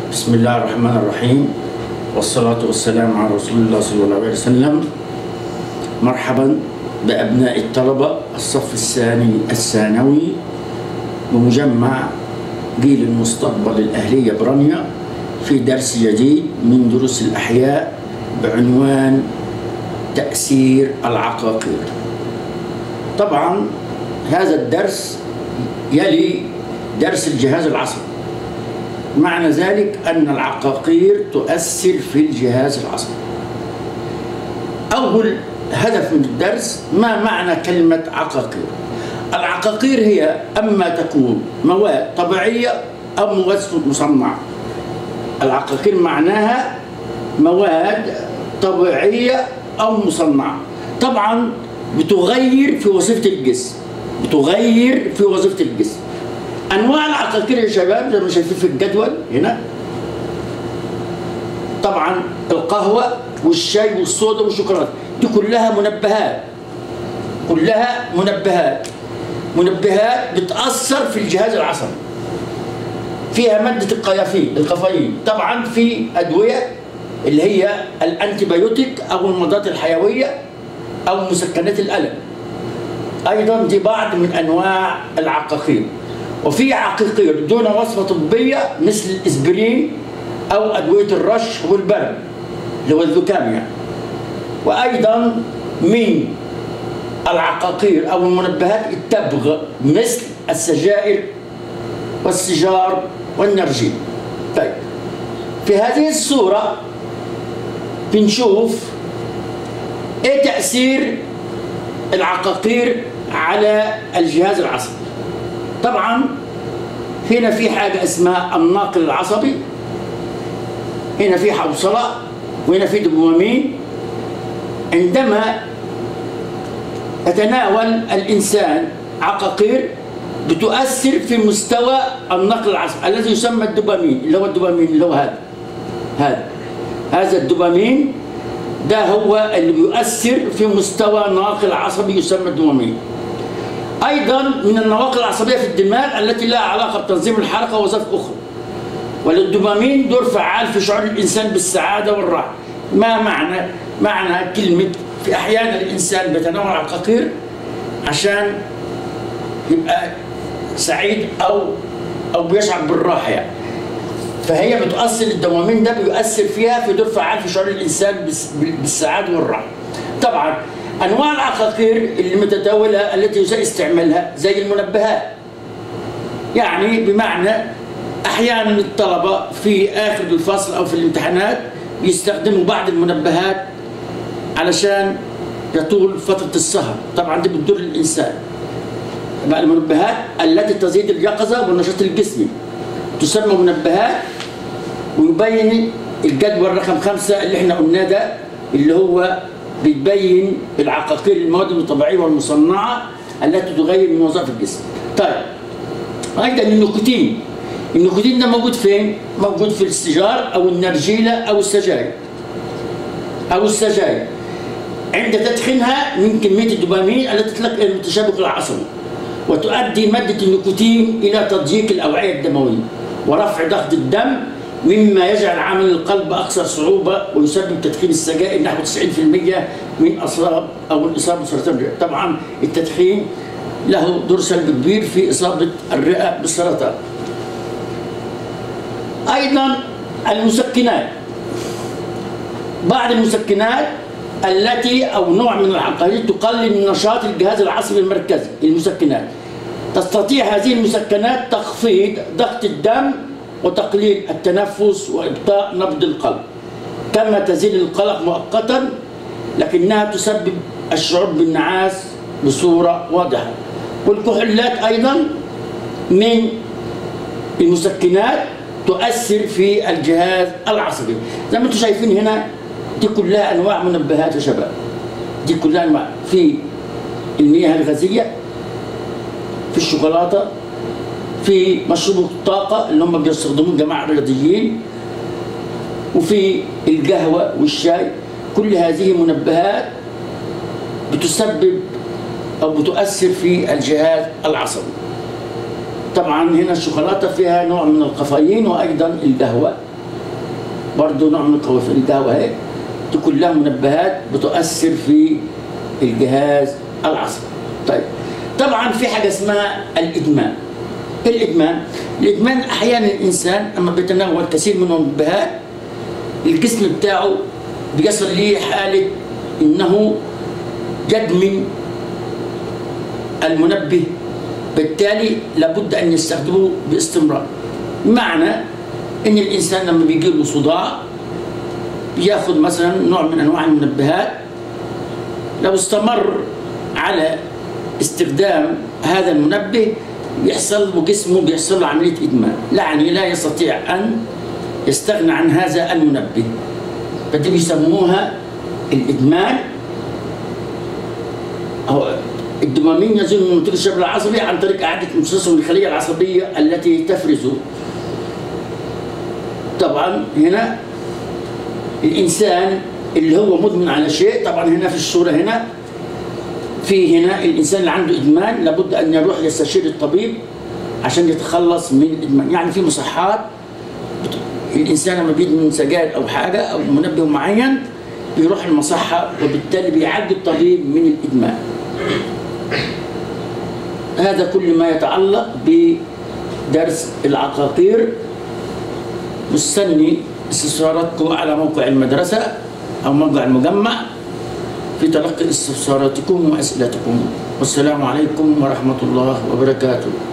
بسم الله الرحمن الرحيم والصلاة والسلام على رسول الله صلى الله عليه وسلم مرحبا بأبناء الطلبة الصف الثاني الثانوي بمجمع جيل المستقبل الأهلية برانيا في درس جديد من دروس الأحياء بعنوان تأثير العقاقير طبعا هذا الدرس يلي درس الجهاز العصبي معنى ذلك أن العقاقير تؤثر في الجهاز العصبي أول هدف من الدرس ما معنى كلمة عقاقير العقاقير هي أما تكون مواد طبيعية أو مواد مصنعة العقاقير معناها مواد طبيعية أو مصنعة طبعا بتغير في وظيفة الجسم بتغير في وظيفة الجسم انواع العقاقير يا شباب زي ما شايفين في الجدول هنا طبعا القهوه والشاي والصودا والشوكولاته دي كلها منبهات كلها منبهات منبهات بتاثر في الجهاز العصبي فيها ماده القيافين القفايين طبعا في ادويه اللي هي الانتيبيوتيك او المضادات الحيويه او مسكنات الالم ايضا دي بعض من انواع العقاقير وفي عقاقير دون وصفه طبيه مثل الاسبرين او ادويه الرش والبرد اللي هو الزكام يعني وايضا من العقاقير او المنبهات التبغ مثل السجائر والسيجار والنرجيل طيب في هذه الصوره بنشوف ايه تاثير العقاقير على الجهاز العصبي طبعا هنا في حاجة اسمها الناقل العصبي هنا في حوصلة وهنا في دوبامين عندما يتناول الإنسان عقاقير بتؤثر في مستوى النقل العصبي الذي يسمى الدوبامين اللي هو الدوبامين اللي هو هذا هذا هذا الدوبامين ده هو اللي بيؤثر في مستوى ناقل عصبي يسمى الدوبامين ايضا من النواقل العصبيه في الدماغ التي لها علاقه بتنظيم الحركه ووظائف اخرى وللدوبامين دور فعال في شعور الانسان بالسعاده والراحه ما معنى معنى كلمه في احيانا الانسان بيتناول عقاقير عشان يبقى سعيد او او بيشعر بالراحه يعني فهي بتؤثر الدوبامين ده بيؤثر فيها في دور فعال في شعور الانسان بالسعاده والراحه طبعا انواع العقاقير اللي متداوله التي يساء استعمالها زي المنبهات يعني بمعنى احيانا الطلبه في اخر الفصل او في الامتحانات بيستخدموا بعض المنبهات علشان يطول فتره السهر طبعا دي بتضر الانسان بقى المنبهات التي تزيد اليقظه والنشاط الجسمي تسمى منبهات ويبين الجدول رقم خمسة اللي احنا قلناه ده اللي هو بتبين العقاقير المواد الطبيعيه والمصنعه التي تغير من وظائف الجسم. طيب ايضا النيكوتين النيكوتين ده موجود فين؟ موجود في السيجار او النرجيله او السجاير. او السجاير. عند تدخينها من كميه الدوبامين التي تلقى التشابك العصبي وتؤدي ماده النيكوتين الى تضييق الاوعيه الدمويه ورفع ضغط الدم مما يجعل عمل القلب اكثر صعوبه ويسبب تدخين السجائر نحو 90% من اصاب او الاصابه بسرطان الرئه، طبعا التدخين له دور سلبي كبير في اصابه الرئه بالسرطان. ايضا المسكنات بعض المسكنات التي او نوع من العقارير تقلل من نشاط الجهاز العصبي المركزي المسكنات تستطيع هذه المسكنات تخفيض ضغط الدم وتقليل التنفس وابطاء نبض القلب كما تزيل القلق مؤقتا لكنها تسبب الشعور بالنعاس بصوره واضحه والكحولات ايضا من المسكنات تؤثر في الجهاز العصبي زي ما انتم شايفين هنا دي كلها انواع منبهات يا شباب دي كلها انواع في المياه الغازيه في الشوكولاته في مشروب الطاقة اللي هم بيستخدموه جماعة الرياضيين وفي القهوة والشاي كل هذه منبهات بتسبب أو بتؤثر في الجهاز العصبي طبعا هنا الشوكولاتة فيها نوع من الكافيين وأيضا القهوة برضه نوع من القهوة القهوة اهي دي كلها منبهات بتؤثر في الجهاز العصبي طيب طبعا في حاجة اسمها الإدمان الإدمان الإدمان أحيانا الإنسان أما بيتناول كثير من المنبهات الجسم بتاعه بيصل ليه حالة إنه يدمن المنبه بالتالي لابد أن يستخدمه باستمرار معنى إن الإنسان لما بيجي له صداع بياخد مثلا نوع من أنواع المنبهات لو استمر على استخدام هذا المنبه بيحصل له جسمه بيحصل له عملية إدمان يعني لا يستطيع أن يستغنى عن هذا المنبه فدي بيسموها الإدمان أو الدوبامين يزول من منطقة الشبل العصبي عن طريق إعادة امتصاصه من الخلية العصبية التي تفرزه طبعا هنا الإنسان اللي هو مدمن على شيء طبعا هنا في الصورة هنا في هنا الإنسان اللي عنده إدمان لابد أن يروح يستشير الطبيب عشان يتخلص من الإدمان يعني في مصحات الإنسان لما بيدمن سجاير أو حاجة أو منبه معين بيروح المصحة وبالتالي بيعالج الطبيب من الإدمان هذا كل ما يتعلق بدرس العقاقير مستني استفساراتكم على موقع المدرسة أو موقع المجمع في تلقي استفساراتكم وأسئلتكم والسلام عليكم ورحمة الله وبركاته